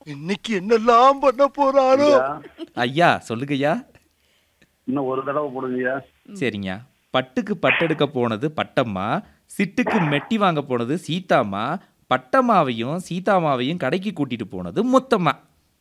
இன்னைக்கு என்னெல்லாம் பண்ண போறாரோ ஐயா, ஐயா சொல்லுங்க ஐயா இன்னும் ஒரு தடவை போடுங்கய்யா சரிங்க பட்டுக்கு பட்டெடுக்க போனது பட்டம்மா சிட்டுக்கு மெட்டி வாங்க போனது சீதாம்மா பட்டம்மாவையும் சீதாமாவையும் கடைக்கு கூட்டிட்டு போனது முத்தம்மா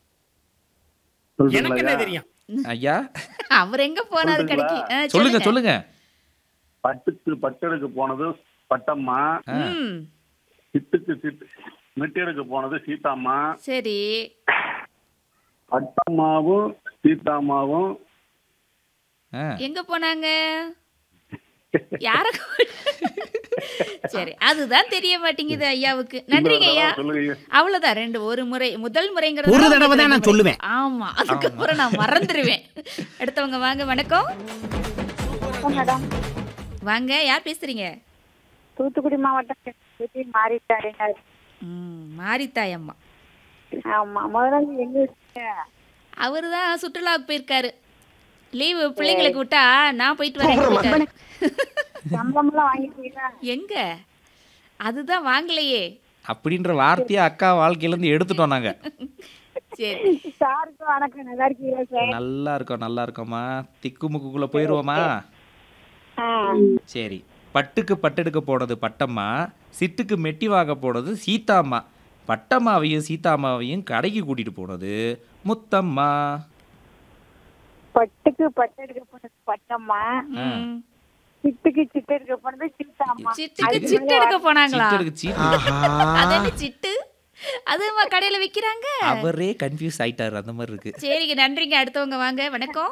எனக்கு என்ன சொல்றீங்களா தெரியும் ஐயா அவர் எங்க போனாரு கடைக்கு ஆ, சொல்லுங்க சொல்லுங்க பட்டுக்கு பட்டெடுக்க போனது பட்டம்மா ஆ, ம் சிட்டுக்கு சிட்டு மெட்டெடுக்க போனது சீதாம்மா சரி பட்டம்மாவும் சீதாம்மாவும் ஆ. எங்க போனாங்க யார கூ- சரி அதுதான் தெரிய மாட்டேங்குது ஐயாவுக்கு நன்றிங்க ஐயா சொல்லுங்க ஐயா. அவ்வளவுதான் ரெண்டு ஒரு முறை முதல் முறைங்கிறது ஒரு தான் தடவை உங்களுக்கு தான் நான் ரெண்டு முறை. சொல்லுவேன். ஆமா அதுக்கப்புறம் நான் மறந்துடுவேன் அடுத்தவங்க வாங்க வணக்கம் மேடம் வாங்க யார் பேசுறீங்க தூத்துக்குடி மாவட்டம் மாறிட்டாருங்க ம் மாரித்தாய் அம்மா ஆமா முதல்ல எங்க இருக்கீங்க? அவரு தான் சுற்றுலாவுக்கு போயிருக்காரு லீவு பிள்ளைங்களுக்கு விட்டா நான் போயிட்டு வரேன் போயிட்டாரு. சம்பளம்லாம் வாங்கிட்டீங்களா எங்க அதுதான் வாங்கலையே அப்படின்ற வார்த்தையை அக்கா வாழ்க்கையில இருந்து எடுத்துட்டோம் நாங்க சரி சாருக்கு வணக்கம் நல்லா இருக்கீங்களா சார் நல்லா இருக்கோம் நல்லா இருக்கோம்மா திக்குமுக்குக்குள்ள போயிருவோமா ஆ, சரி பட்டுக்கு பட்டெடுக்க போனது பட்டம்மா சிட்டுக்கு மெட்டி வாங்க போனது சீதாம்மா பட்டம்மாவையும் சீதாம்மாவையும் கடைக்கு கூட்டிட்டு போனது முத்தம்மா பட்டுக்கு பட்டு எடுக்க போனது பட்டம்மா ம். சிட்டுக்கு சிட்டு எடுக்க போனது சீதாம்மா சிட்டுக்கு சிட்டு எடுக்க போனாங்களா சிட்டருக்கு சீட்டு அது என்ன சிட்டு அதுமா கடையில விக்கிறாங்க அவரே கன்ஃபியூஸ் ஆயிட்டாரு அந்த மாதிரி இருக்கு சரிங்க நன்றிங்க அடுத்தவங்க வாங்க வணக்கம்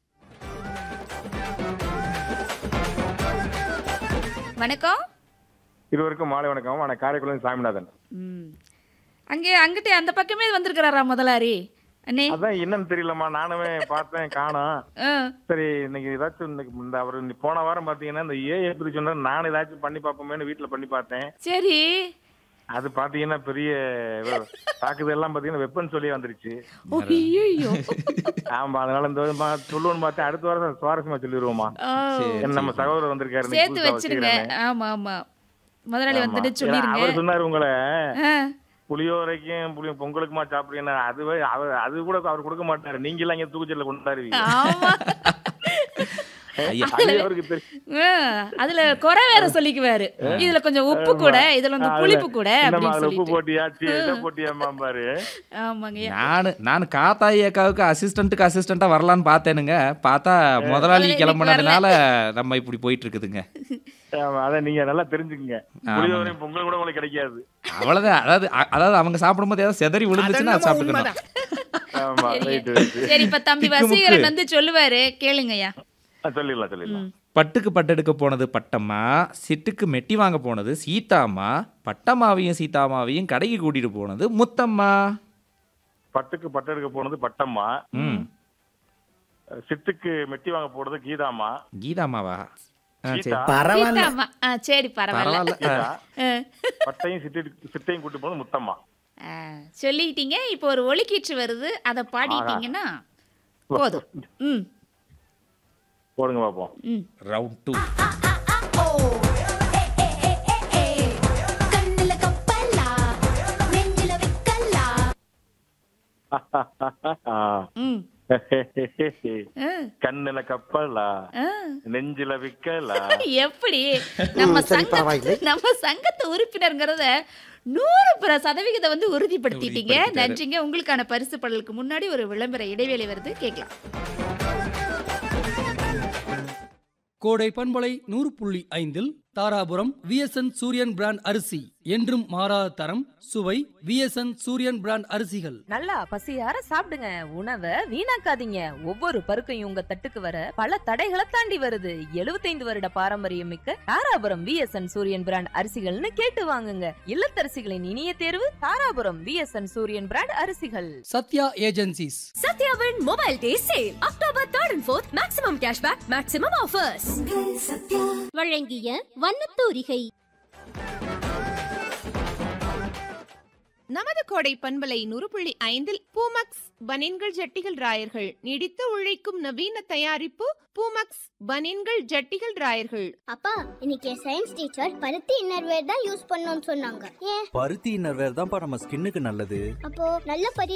வணக்கம் இருவருக்கும் மாலை வணக்கம் நான் காரைக்குளம் சாமிநாதன் ம் அங்கே அங்கிட்ட அந்த பக்கமே வந்திருக்கிறாரா முதலாரி அண்ணே அதான் என்னன்னு தெரியலம்மா நானுமே பார்த்தேன் காணோம் ஆ, சரி இன்னைக்கு ஏதாச்சும் இன்னைக்கு இந்த அவர் போன வாரம் பாத்தீங்கன்னா இந்த ஏ எப்படி சொன்னார் நான் ஏதாச்சும் பண்ணி பார்ப்போமேனு வீட்டுல பண்ணி பார்த்தேன் சரி அது பாத்தீங்கன்னா பெரிய தாக்குதல் எல்லாம் பாத்தீங்கன்னா வெப்பன் சொல்லி வந்துருச்சு ஐயோ ஆமா அதனால இந்த வாரம் பா- சொல்லுவோம்னு பார்த்தேன் அடுத்த வாரம் சுவாரஸ்யமா சொல்லிடுவோமா சரி, ஏன்னா நம்ம சகோதரர் வந்திருக்காரு இன்னைக்கு சேர்த்து புதுசா வச்சிருங்க வச்சுக்கிறேன்னு. ஆமா ஆமா முதலாளி ஆமா. வந்துட்டு ஏன்னா சொல்லிருங்க அவர் சொன்னாரு உங்களை ஆ, புளியோரைக்கும் புளிய பொங்கலுக்குமா சாப்பிடுறீங்க அதுவே அவர் அது கூட அவர் கொடுக்க மாட்டாரு நீங்க எல்லாம் இங்க தூக்குச்சல்ல கொண்டாடுவீங்க ஆமா ஐயா அது அவருக்கு தெரியும் ஆ, அதுல குறை வேற சொல்லிக்குவாரு இதுல கொஞ்சம் உப்பு கூட இதுல வந்து அதுல புளிப்பு கூட என்னம்மா அப்படின்னு அதுல உப்பு சொல்லிட்டு போட்டியா சீ, இதை போட்டியாம்மா பாரு ஆமாங்க நானு நான் காத்தாயி அக்காவுக்கு அசிஸ்டன்ட்டுக்கு அசிஸ்டண்டா வரலான்னு பார்த்தேனுங்க பார்த்தா முதலாளி முதலாளி கிளம்புனதுனால நம்ம இப்படி போயிட்டு இருக்குதுங்க ஆமா, அத நீங்க நல்லா தெரிஞ்சுக்குங்க ஆமாங்க. புளியோரையும் பொங்கல் கூட உங்களுக்கு கிடைக்காது அவ்வளவுதான் அதாவது அ- அதாவது அவங்க சாப்பிடும்போது ஏதாவது செதறி விழுந்துச்சுன்னா அது அதென்னமோ சாப்பிட்டுக்கணும் உண்மைதான். ஆமா சரிங்க. ரைட் ரைட் சரி இப்ப தம்பி திக்கு முக்கு. வசீகரன் வந்து சொல்லுவாரு கேளுங்கய்யா சொல்லிடலாம் சொல்லிடலாம் பட்டுக்கு பட்டெடுக்க போனது பட்டம்மா சிட்டுக்கு மெட்டி வாங்க போனது சீதாம்மா பட்டம்மாவையும் சீதாமாவையும் கடைக்கு கூட்டிட்டு போனது முத்தம்மா பட்டுக்கு பட்டெடுக்க போனது பட்டம்மா ம் சிட்டுக்கு மெட்டி வாங்க போனது கீதாம்மா கீதாமாவா ஆ, சரி கீதா பரவாயில்ல சீதாம்மா ஆ, சரி பரவாயில்ல பரவாயில்ல கீதா ஆ. பட்டையும் சிட்டு சிட்டையும் கூட்டி போனது முத்தம்மா ஆ, சொல்லிட்டீங்க இப்போ ஒரு ஒலிக்கீற்று வருது அதை பாடிட்டீங்கன்னா போதும் ம் போடுங்க பாப்போம் ம் ரவுண்ட் டூ கண்ணுல கப்பலா நெஞ்சில விக்கலா ம் ஆ, கண்ணுல கப்பலா ஆ. நெஞ்சில விக்கலா எப்படி நம்ம சரி, சங்க பரவாயில்லை. நம்ம சங்கத்து உறுப்பினர்ங்கிறத நூறு பிற சதவிகிதம் வந்து உறுதிப்படுத்திட்டீங்க உறுதிப்படுத்திட்டாரு. நன்றிங்க உங்களுக்கான பரிசு படலுக்கு முன்னாடி ஒரு விளம்பர இடைவேளை வருது கேட்கலாம் கோடை பண்பலை நூறு புள்ளி ஐந்தில் தாராபுரம் விஎஸ்என் சூரியன் பிராண்ட் அரிசி என்றும் மாறாத தரம் சுவை விஎஸ்என் சூரியன் பிராண்ட் அரிசிகள் நல்லா பசியார சாப்பிடுங்க உணவை வீணாக்காதீங்க ஒவ்வொரு பருக்கையும் உங்க தட்டுக்கு வர பல தடைகளை தாண்டி வருது 75 வருட பாரம்பரியம் மிக்க தாராபுரம் விஎஸ்என் சூரியன் பிராண்ட் அரிசிகள்னு கேட்டு வாங்குங்க இல்லத்தரசிகளின் இனிய தேர்வு தாராபுரம் விஎஸ்என் சூரியன் பிராண்ட் அரிசிகள் சத்யா ஏஜென்சிஸ் சத்யாவின் mobile day sale October third and fourth maximum cashback maximum offers வழங்கிய வண்ணத்தூரிகை நமது கோடை பண்பலை நூறு புள்ளி ஐந்தில் பூமக்ஸ் பனின்கள் ஜட்டிகள் ராயர்கள் நீடித்து உழைக்கும் நவீன தயாரிப்பு பூமக்ஸ் பனின்கள் ஜட்டிகள் ராயர்கள் அப்பா இன்னைக்கு சயின்ஸ் டீச்சர் பருத்தி இன்னர்வேர் தான் யூஸ் பண்ணணும்னு சொன்னாங்க ஏன் பருத்தி இன்னர்வேர் தான்ப்பா நம்ம ஸ்கின்னுக்கு நல்லது அப்போ நல்ல பருத்தி